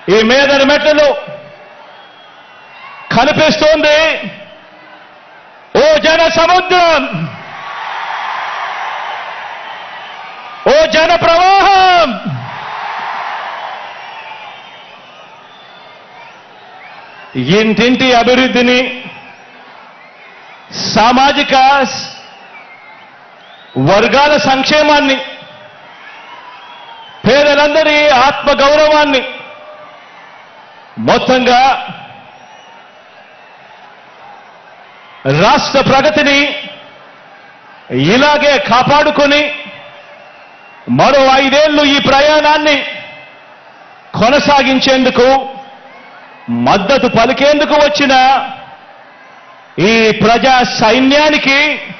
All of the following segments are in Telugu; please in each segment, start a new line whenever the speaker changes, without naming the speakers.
ఈ మేదరి మెట్టలు కనిపిస్తోంది ఓ జన సముద్రం ఓ జన ప్రవాహం ఇంటింటి అభివృద్ధిని సామాజిక స్- వర్గాల సంక్షేమాన్ని పేదలందరి ఆత్మ గౌరవాన్ని మొత్తంగా రాష్ట్ర ప్రగతిని ఇలాగే కాపాడుకొని మరో ఐదేళ్లు ఈ ప్రయాణాన్ని కొనసాగించేందుకు మద్దతు పలికేందుకు వచ్చిన ఈ ప్రజా సైన్యానికి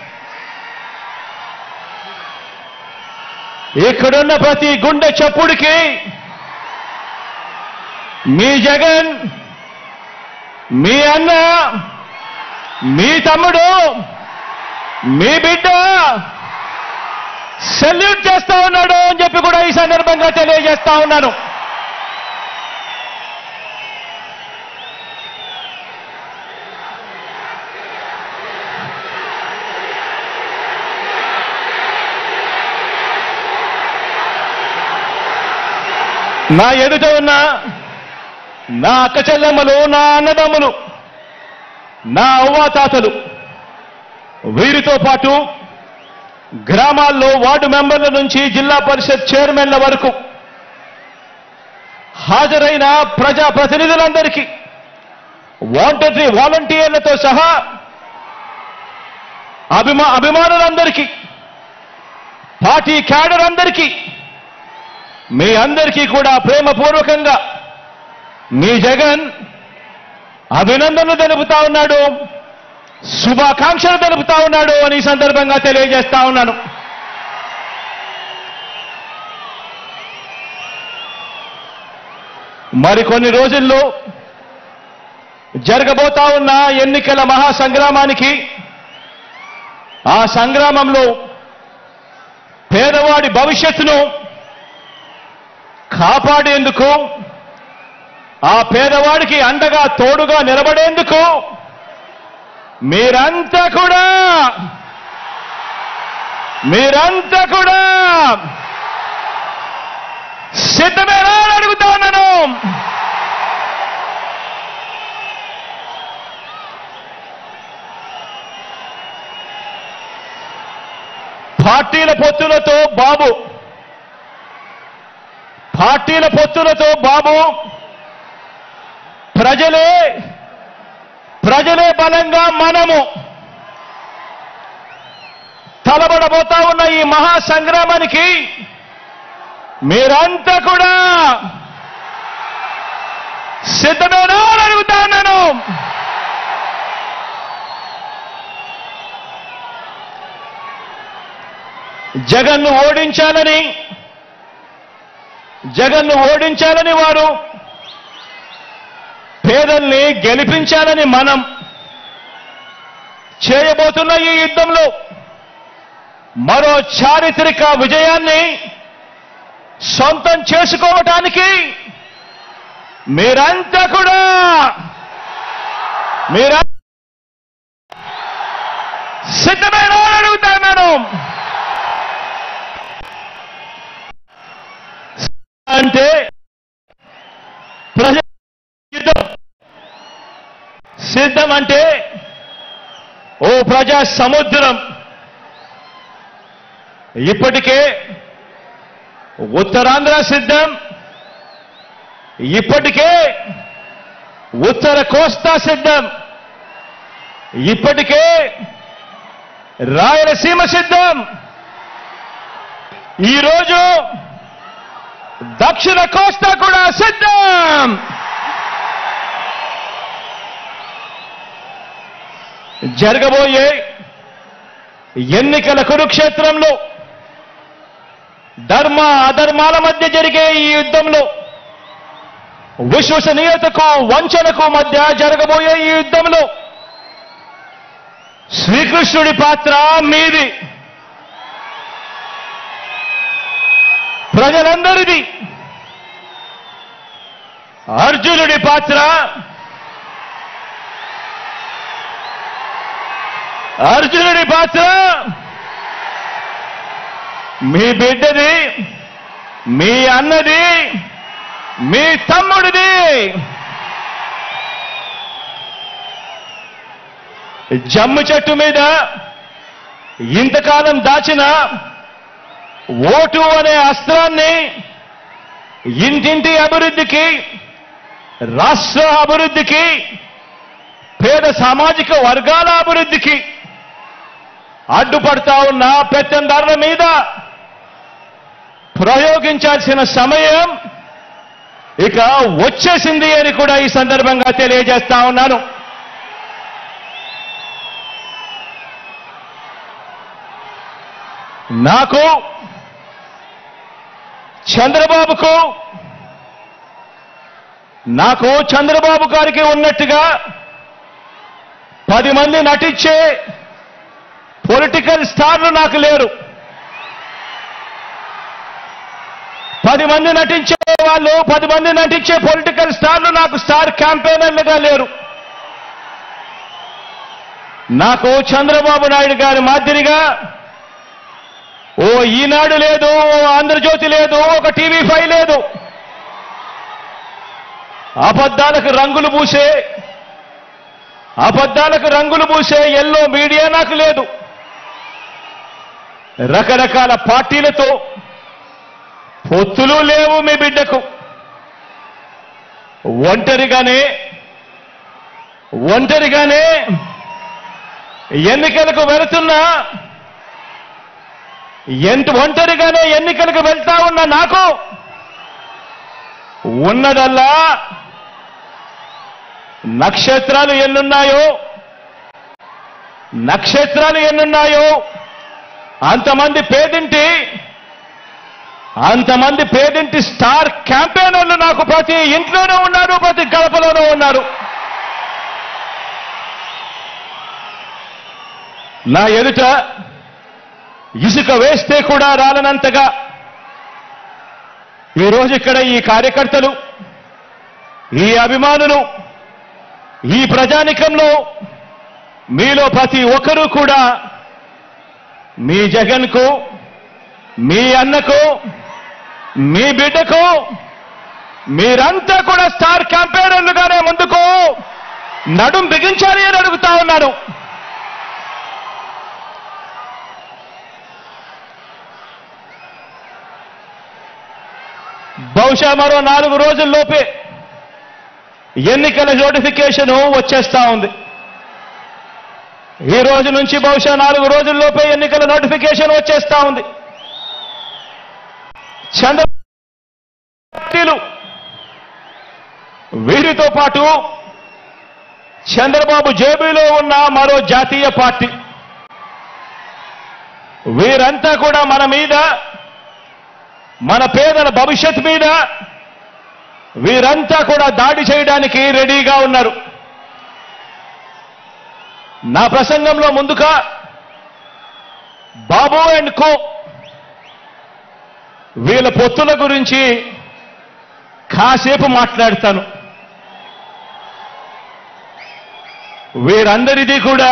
ఇక్కడున్న ప్రతి గుండె చప్పుడికి మీ జగన్ మీ అన్న మీ తమ్ముడు మీ బిడ్డ సెల్యూట్ చేస్తా ఉన్నాడు అని చెప్పి కూడా ఈ సందర్భంగా తెలియజేస్తా ఉన్నాను నా ఎదుట ఉన్న నా అక్క చెల్లెమ్మలు నా అన్నదమ్ములు నా అవ్వాతాతలు వీరితో పాటు గ్రామాల్లో వార్డు మెంబర్ల నుంచి జిల్లా పరిషత్ చైర్మన్ల వరకు హాజరైన ప్రజా ప్రతినిధులందరికీ వాంటరీ వాలంటీర్లతో సహా అభిమా అభిమానులందరికీ పార్టీ క్యాడర్ అందరికీ మీ అందరికీ కూడా ప్రేమపూర్వకంగా మీ జగన్ అభినందనలు తెలుపుతా ఉన్నాడు శుభాకాంక్షలు తెలుపుతా ఉన్నాడు అని ఈ సందర్భంగా తెలియజేస్తా ఉన్నాను మరికొన్ని రోజుల్లో జరగబోతా ఉన్న ఎన్నికల మహాసంగ్రామానికి ఆ సంగ్రామంలో పేదవాడి భవిష్యత్తును కాపాడేందుకు ఆ పేదవాడికి అండగా తోడుగా నిలబడేందుకు మీరంతా కూడా మీరంతా కూడా సిద్ధమేనా అని అడుగుతా ఉన్నాను పార్టీల పొత్తులతో బాబు పార్టీల పొత్తులతో బాబు ప్రజలే ప్రజలే బలంగా మనము తలబడబోతా ఉన్న ఈ మహా సంగ్రామానికి మీరంతా కూడా సిద్ధమేనా అని అడుగుతా ఉన్నాను జగన్ను ఓడించాలని జగన్ను ఓడించాలని వారు పేదల్ని గెలిపించాలని మనం చేయబోతున్న ఈ యుద్ధంలో మరో చారిత్రక విజయాన్ని సొంతం చేసుకోవటానికి మీరంతా కూడా మీరా సిద్ధమైన అడుగుతున్నాను అంటే ప్రజ యుద్ధం సిద్ధం అంటే ఓ ప్రజా సముద్రం ఇప్పటికే ఉత్తరాంధ్ర సిద్ధం ఇప్పటికే ఉత్తర కోస్తా సిద్ధం ఇప్పటికే రాయలసీమ సిద్ధం ఈరోజు దక్షిణ కోస్తా కూడా సిద్ధం జరగబోయే ఎన్నికల కురుక్షేత్రంలో ధర్మ అధర్మాల మధ్య జరిగే ఈ యుద్ధంలో విశ్వసనీయతకు వంచనకు మధ్య జరగబోయే ఈ యుద్ధంలో శ్రీకృష్ణుడి పాత్ర మీది ప్రజలందరిది అర్జునుడి పాత్ర అర్జునుడి పాత్ర మీ బిడ్డది మీ అన్నది మీ తమ్ముడిది జమ్ము చెట్టు మీద ఇంతకాలం దాచిన ఓటు అనే అస్త్రాన్ని ఇంటింటి అభివృద్ధికి రాష్ట్ర అభివృద్ధికి పేద సామాజిక వర్గాల అభివృద్ధికి అడ్డుపడతా ఉన్న పెత్తందారుల మీద ప్రయోగించాల్సిన సమయం ఇక వచ్చేసింది అని కూడా ఈ సందర్భంగా తెలియజేస్తా ఉన్నాను నాకు చంద్రబాబుకు నాకు చంద్రబాబు గారికి ఉన్నట్టుగా పది మంది నటించే పొలిటికల్ స్టార్లు నాకు లేరు పది మంది నటించే వాళ్ళు పది మంది నటించే పొలిటికల్ స్టార్లు నాకు స్టార్ క్యాంపెయినర్లుగా లేరు నాకు చంద్రబాబు నాయుడు గారి మాదిరిగా ఓ ఈనాడు లేదు ఓ ఆంధ్రజ్యోతి లేదు ఒక టీవీ ఫైవ్ లేదు అబద్ధాలకు రంగులు పూసే అబద్ధాలకు రంగులు పూసే ఎల్లో మీడియా నాకు లేదు రకరకాల పార్టీలతో పొత్తులు లేవు మీ బిడ్డకు ఒంటరిగానే ఒంటరిగానే ఎన్నికలకు వెళుతున్నా ఎంత ఒంటరిగానే ఎన్నికలకు వెళ్తా ఉన్న నాకు ఉన్నదల్లా నక్షత్రాలు ఎన్నున్నాయో నక్షత్రాలు ఎన్నున్నాయో అంతమంది పేదింటి అంతమంది పేదింటి స్టార్ క్యాంపెయినర్లు నాకు ప్రతి ఇంట్లోనే ఉన్నారు ప్రతి గడపలోనూ ఉన్నారు నా ఎదుట ఇసుక వేస్తే కూడా రాలనంతగా ఈరోజు ఇక్కడ ఈ కార్యకర్తలు ఈ అభిమానులు ఈ ప్రజానికంలో మీలో ప్రతి ఒక్కరూ కూడా మీ జగన్కు మీ అన్నకు మీ బిడ్డకు మీరంతా కూడా స్టార్ క్యాంపెయినర్లుగానే ముందుకు నడుం బిగించాలి అని అడుగుతా ఉన్నాను బహుశా మరో నాలుగు రోజుల్లోపే ఎన్నికల నోటిఫికేషన్ వచ్చేస్తా ఉంది ఈ రోజు నుంచి బహుశా నాలుగు రోజుల్లోపే ఎన్నికల నోటిఫికేషన్ వచ్చేస్తా ఉంది చంద్ర పార్టీలు వీరితో పాటు చంద్రబాబు జేబులో ఉన్న మరో జాతీయ పార్టీ వీరంతా కూడా మన మీద మన పేదల భవిష్యత్ మీద వీరంతా కూడా దాడి చేయడానికి రెడీగా ఉన్నారు నా ప్రసంగంలో ముందుగా బాబు అండ్ కో వీళ్ళ పొత్తుల గురించి కాసేపు మాట్లాడతాను వీరందరిది కూడా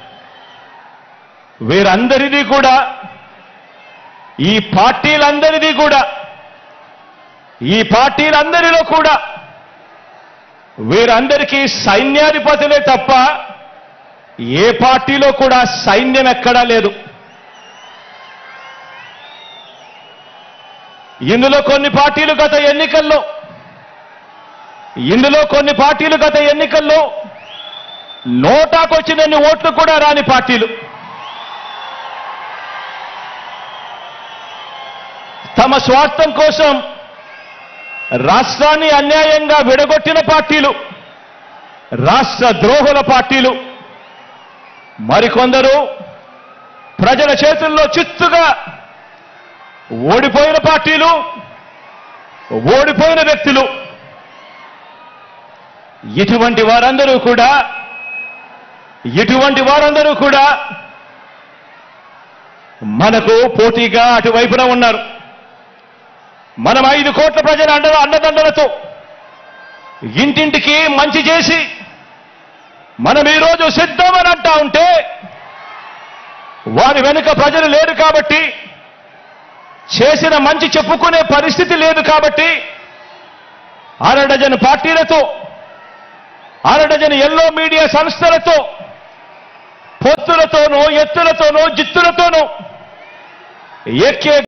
వీరందరిది కూడా ఈ పార్టీలందరిది కూడా ఈ పార్టీలందరిలో కూడా వీరందరికీ సైన్యాధిపతులే తప్ప ఏ పార్టీలో కూడా సైన్యం ఎక్కడా లేదు ఇందులో కొన్ని పార్టీలు గత ఎన్నికల్లో ఇందులో కొన్ని పార్టీలు గత ఎన్నికల్లో నోటాకొచ్చినన్ని ఓట్లు కూడా రాని పార్టీలు తమ స్వార్థం కోసం రాష్ట్రాన్ని అన్యాయంగా విడగొట్టిన పార్టీలు రాష్ట్ర ద్రోహుల పార్టీలు మరికొందరు ప్రజల చేతుల్లో చిత్తుగా ఓడిపోయిన పార్టీలు ఓడిపోయిన వ్యక్తులు ఇటువంటి వారందరూ కూడా ఇటువంటి వారందరూ కూడా మనకు పోటీగా అటువైపున ఉన్నారు మనం ఐదు కోట్ల ప్రజల అండ అన్నదండలతో ఇంటింటికి మంచి చేసి మనం ఈరోజు సిద్ధమని అంటా ఉంటే వారి వెనుక ప్రజలు లేరు కాబట్టి చేసిన మంచి చెప్పుకునే పరిస్థితి లేదు కాబట్టి అర డజన్ పార్టీలతో అర డజన్ ఎల్లో మీడియా సంస్థలతో పొత్తులతోనూ ఎత్తులతోనూ జిత్తులతోనూ ఎక్కే